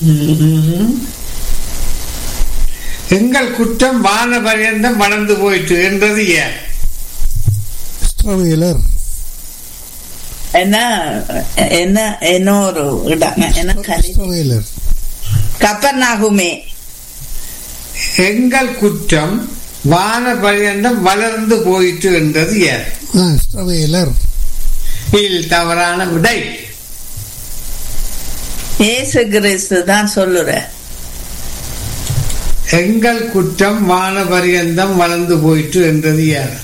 ம்ம். எங்கள் குற்றம் வான பரியந்தம் வளர்ந்து போயிற்று என்றது ஏன் இஸ்ரவேலர் என்ன என்ன இன்னொரு இடம் என்ன கலி இஸ்ரவேலர் கப்பர்நாகுமே எங்கள் குற்றம் வான பரியந்தம் வளர்ந்து போயிற்று என்றது ஏன் ஆ, இஸ்ரவேலர் இல் தவறான விடை இயேசு கிறிஸ்து தான் சொல்லுற எங்கள் குற்றம் வான பரியந்தம் வளர்ந்து போயிற்று என்றது யார்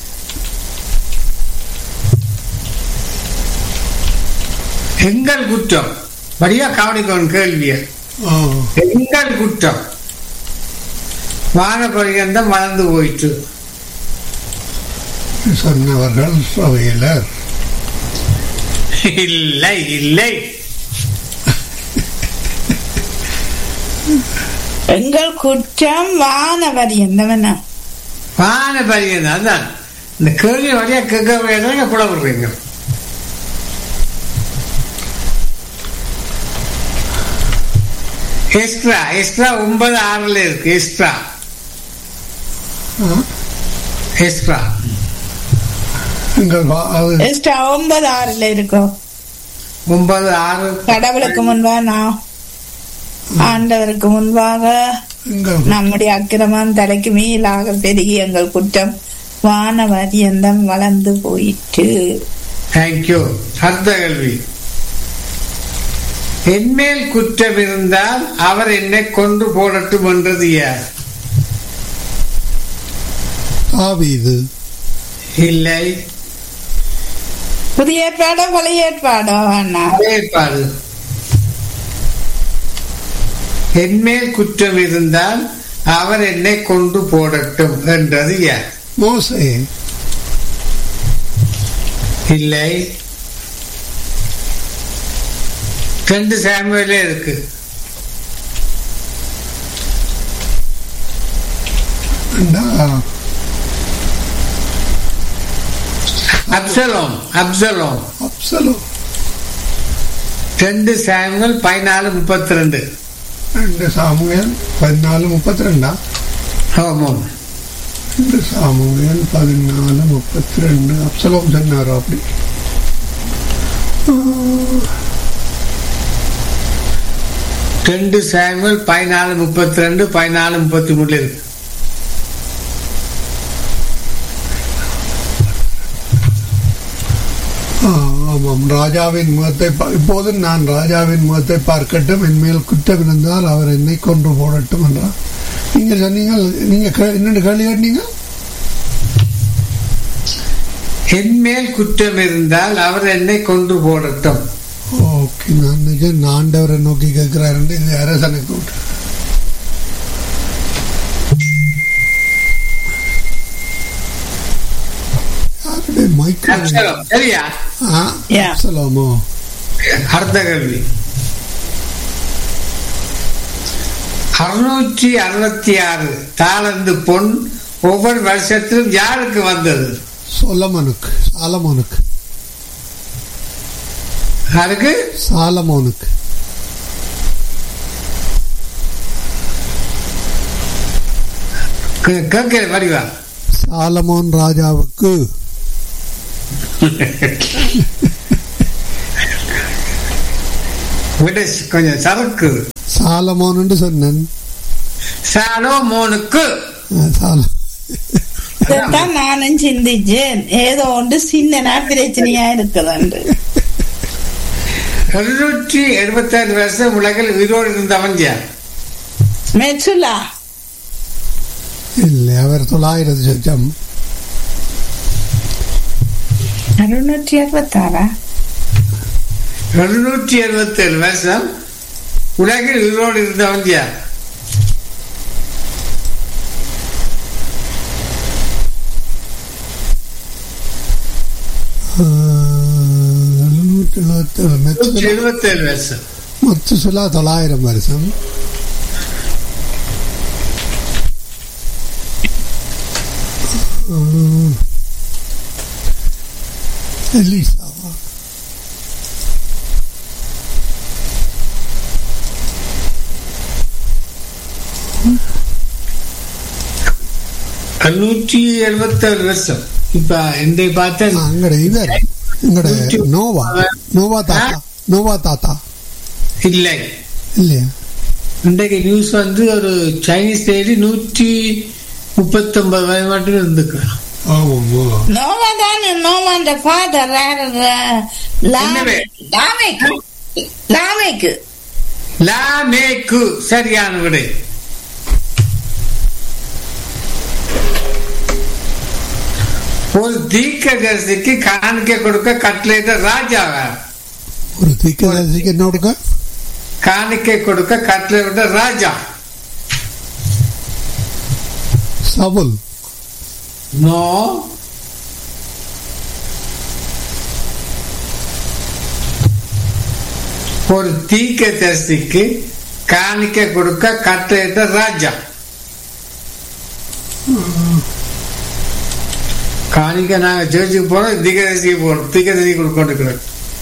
எங்கள் குற்றம் வடியா கவனிக்கணும் கேள்விய ஆ, எங்கள் குற்றம் வான பரியந்தம் வளர்ந்து போயிற்று சொன்னவர்கள் இஸ்ரவேலர் இல்லை இல்லை எங்கள் குற்றம் வானவர் என்னவன வான பரியந்தம் அதான் இந்த கேள்வி வழியா கேட்க வேண்டாம் புலவர்றீங்க எக்ஸ்ட்ரா எக்ஸ்ட்ரா ஒன்பது ஆறுல இருக்கு எக்ஸ்ட்ரா ஆ, எக்ஸ்ட்ரா எங்கள் வா- அது எஸ்டா ஒன்பது ஆறுல இருக்கோம் ஒன்பது ஆறு கடவுளுக்கு முன்பா நான் ஆண்டவருக்கு முன்பாக எங்கள் நம்முடைய அக்கிரமம் தலைக்கு மேலாக பெருகி எங்கள் குற்றம் வான வரியந்தம் வளர்ந்து போயிற்று தேங்க்யூ அடுத்த கேள்வி என்மேல் குற்றம் இருந்தால் அவர் என்னை கொன்று போடட்டும் என்றது யார் தாவீது இல்லை புதிய ஏற்பாடோ பழைய ஏற்பாடோ அண்ணா ஏற்பாடு என்மேல் குற்றம் இருந்தால் அவர் என்னை கொண்டு போடட்டும் என்றது யார் மோசே இல்லை ரெண்டு சாமுவேலே இருக்கு அண்டா, அப்சலோம் அப்சலோம் அப்சலோ ரெண்டு சாமுவேல் பதினாலு முப்பத்தி ரெண்டு ரெண்டு சாமுவேல் பதினாலு முப்பத்தி ரெண்டா ஆமாம் ரெண்டு சாமுவேல் பதினாலு முப்பத்தி ரெண்டு அப்சலோம் சொன்னாரோ அப்படி ரெண்டு சாமுவேல் பதினாலு முப்பத்தி ரெண்டு பதினாலு முப்பத்தி மூணுல இருக்கு ஆ, ஆமாம் ராஜாவின் முகத்தை பா- இப்போது நான் ராஜாவின் முகத்தை பார்க்கட்டும் என் மேல் குற்றம் இருந்தால் அவர் என்னை கொன்று போடட்டும் என்றார் நீங்க சொன்னீங்க நீங்க கே- என்னென்னு கேள்வி கேட்டீங்க என்மேல் குற்றம் இருந்தால் அவர் என்னை கொண்டு போடட்டும் ஓகே நான் நினைச்சேன் நான் ஆண்டவரை நோக்கி கேட்கிறாருன்னு இது அரசனுக்கு விட்டு யாருடைய மைக்கேல் அப்சலோம் சரியா ஆ Yeah. அப்சலோமோ அடுத்த கேள்வி அறுநூற்றி அறுபத்தி ஆறு தாளந்து பொன் ஒவ்வொரு வருஷத்திலும் யாருக்கு வந்தது சொலமனுக்கு சாலமோனுக்கு அதுக்கு சாலமோனுக்கு கே- கேட்கிற வடிவா சாலமோன் ராஜாவுக்கு விட கொஞ்சம் சரக்கு சாலமோன்னு சொன்னேன் சாலோமோனுக்கு ஆ, சால இதைத்தான் நானும் சிந்திச்சேன் ஏதோ ஒன்று சின்னனா பிரச்சனையா இருக்குதுண்டு எழுநூற்றி எழுபத்தாறு வருஷம் உலகில் உயிரோடு இருந்தவன் யார் மெச்சுலா இல்லை அவர் தொள்ளாயிரத்து சொச்சம் அறுநூற்றி அறுபத்தாறா எழுநூற்றி எழுபத்தேழு வருஷம் உலகில் உயிரோடு இருந்தவன் யார் ஆ, எழுநூற்றி எழுபத்தேழு நூற்றி மெத்து எழுபத்தேழு வருஷம் மொத்த சொல்லா தொள்ளாயிரம் வருஷம் ஆ, எலிசாவா எழுநூற்றி எழுபத்தேழு வருஷம் இப்ப இந்த பார்த்தா அங்கட இவர் எங்கட நோவா நோவா தாத்தா நோவா தாத்தா இல்லை இல்லையா இன்றைக்கு நியூஸ் வந்து ஒரு சைனீஸ் லேடி நூற்றி முப்பத்தி ஒன்பது வரை மட்டும் இருந்துக்கிறான் ஆமாம் நோவா தான் நோவாண்ட ஃபாதர் என்னவே? லாமேக்கு லாமேக்கு லாமேக்கு சரியான விடை ஒரு தீர்க்கதரிசிக்கு காணிக்கை கொடுக்க கட்டளையிட்ட ராஜாவா ஒரு தீக்கதரிசிக்கு என்ன கொடுக்க காணிக்கை கொடுக்க கட்டளையிட்ட ராஜா சவுல் நோ ஒரு தீர்க்கதரிசிக்கு காணிக்கை கொடுக்க கட்டளையிட்ட ராஜா காணிக்கை நாங்க சேர்ச்சுக்கு போறோம் தீர்க்கதரிசிக்கு போறோம் தீர்க்கதரிசி கொடுக்கொண்டு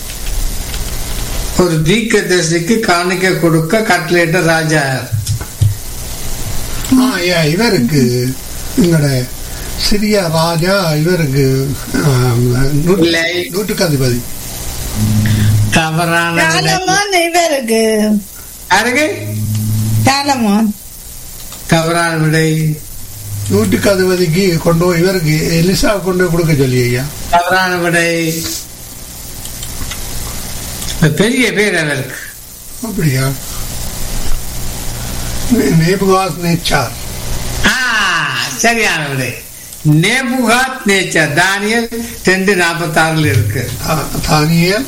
ஒரு தீர்க்கதரிசிக்கு காணிக்கை கொடுக்க கட்டளையிட்ட ராஜா யார்? ஆ, ஏ, இவருக்கு எங்கட சிரியா ராஜா இவருக்கு ஆம், நூற்று- இல்லை. நூற்றுக்கு அதிபதி தவறான விடை. சாலமோன் இவருக்கு யாருக்கு சாலமோன் தவறான விடை நூற்றுக்கு அதிபதிக்கு கொண்டு போய் இவருக்கு எலிசா கொண்டு போய் கொடுக்க சொல்லி ஐயா தவறான விடை பெரிய பேர் அவருக்கு அப்படியா நே- நேபுகாத் நேச்சார் ஆ, சரியான விடை நேபுகாத் நேச்சர் தானியல் ரெண்டு நாற்பத்தி ஆறுல இருக்கு தா- தானியேல்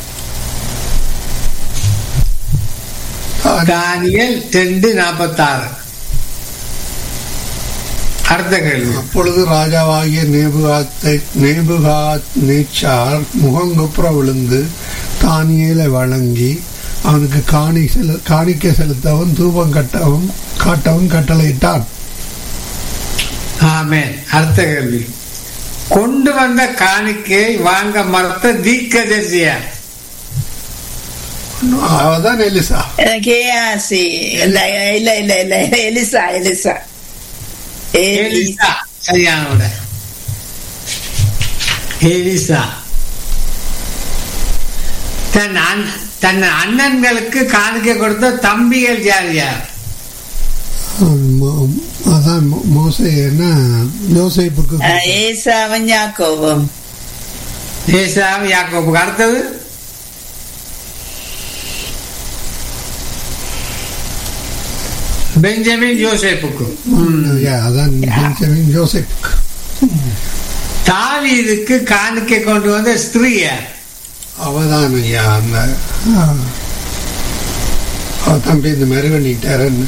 தானி- தானியல் ரெண்டு நாற்பத்தி ஆறு அடுத்த கேள்வி அப்பொழுது ராஜாவாகிய நேபுகாத்தை நேபுகாத் நேச்சார் முகங்குப்புற விழுந்து தானியேலை வழங்கி அவனுக்கு காணி செலு காணிக்கை செலுத்தவும் தூபம் கட்டவும் காட்டவும் கட்டளையிட்டான் ஆமென் அடுத்த கேள்வி கொண்டு வந்த காணிக்கையை வாங்க மறுத்த தீர்க்கதரிசியா அவதான் எலிசா கேஆசி இல்ல இல்ல இல்ல இல்ல எலிசா எலிசா எலிசா எலிசா சரியான விடை எலிசா தன் அண்ண- தன் அண்ணன்களுக்கு காணிக்கை கொடுத்த தம்பிகள் யார் யார் மோ- அதான் மோ- மோசே என்ன யோசேப்புக்கு ஏசாவும் யாக்கோவும் ஏசாவு யாக்கோபுக்கு அடுத்தது பெஞ்சமின் யோசேப்புக்கு யா, அதான் பென்ஜமின் யோசேப்புக்கு தாவீதுக்கு காணிக்கை கொண்டு வந்த ஸ்திரீ யார் அவதான் ஐயா அந்த ஆ, அவ தம்பி இந்த மாதிரி பண்ணிட்டாருன்னு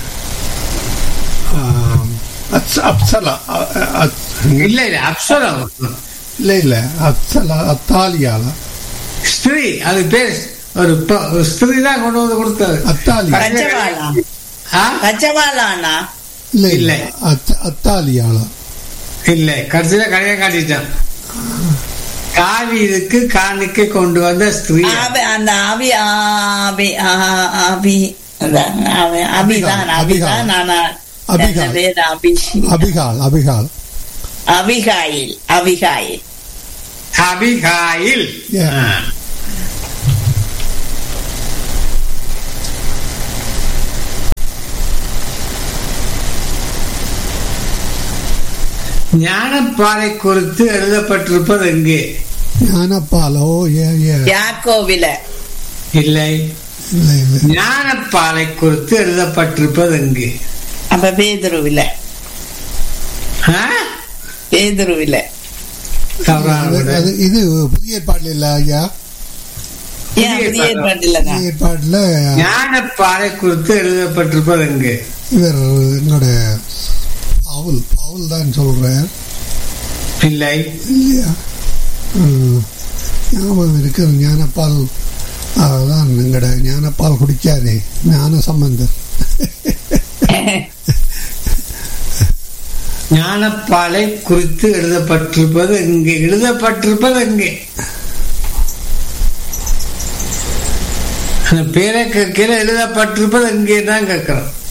ஆம், அப்ச- அப்சலா அ- அ- அத்- இல்ல இல்ல அப்சரம் இல்ல இல்ல அப்சலா அத்தாலியால ஸ்திரீ அது பேர் ஒரு ப- ஒரு ஸ்திரீ தான் கொண்டு வந்து கொடுத்தது அத்தாலி பச்சைவாளா ஆ? பச்சைவாளானா இல்ல இல்ல. இல்ல அத்- அத்தாலியால இல்ல கடைசியில கடையை காட்டிட்டான் தாவீதுக்கு காணிக்கை கொண்டு வந்த ஸ்திரீ யார்? ஆவி அந்த ஆவி ஆவி ஆ- ஆவி அதான், ஆவி- அபிதான் அபிதான் ஆனா அபிகால். அந்த பேர் Abby Abigail Abigail Abigail Abigail Abigail Yeah. ஆ. ஞானப்பாறை குறித்து எழுதப்பட்டிருப்பது எங்கே ஞானப்பாலோ ஏ ஏ யாக்கோவில இல்லை இல்ல இல்ல ஞானப்பாறை குறித்து எழுதப்பட்டிருப்பது எங்கே அப்ப பேதுருவில ஆ? பேதுருவில தவறான அது- விடை. அது இது புதிய ஏற்பாடுல இல்ல ஐயா ஏன் புதிய ஏற்பாட்டுல தான் புதிய ஏற்பாடுல ஞானப்பாறை குறித்து எழுதப்பட்டிருப்பது எங்கே இவர் எங்களோட பவுல் பவுல் தான் சொல்றார் இல்லை இல்லையா ம். ஞாபகம் இருக்கிற ஞானப்பால் அதான் எங்கட ஞானப்பால் குடிச்சாரே ஞான சம்பந்தர் ஞானப்பாலை குறித்து எழுதப்பட்டிருப்பது எங்கே எழுதப்பட்டிருப்பது எங்கே அந்த பேரை கேட்கல எழுதப்பட்டிருப்பது எங்கே தான் கேட்கிறோம்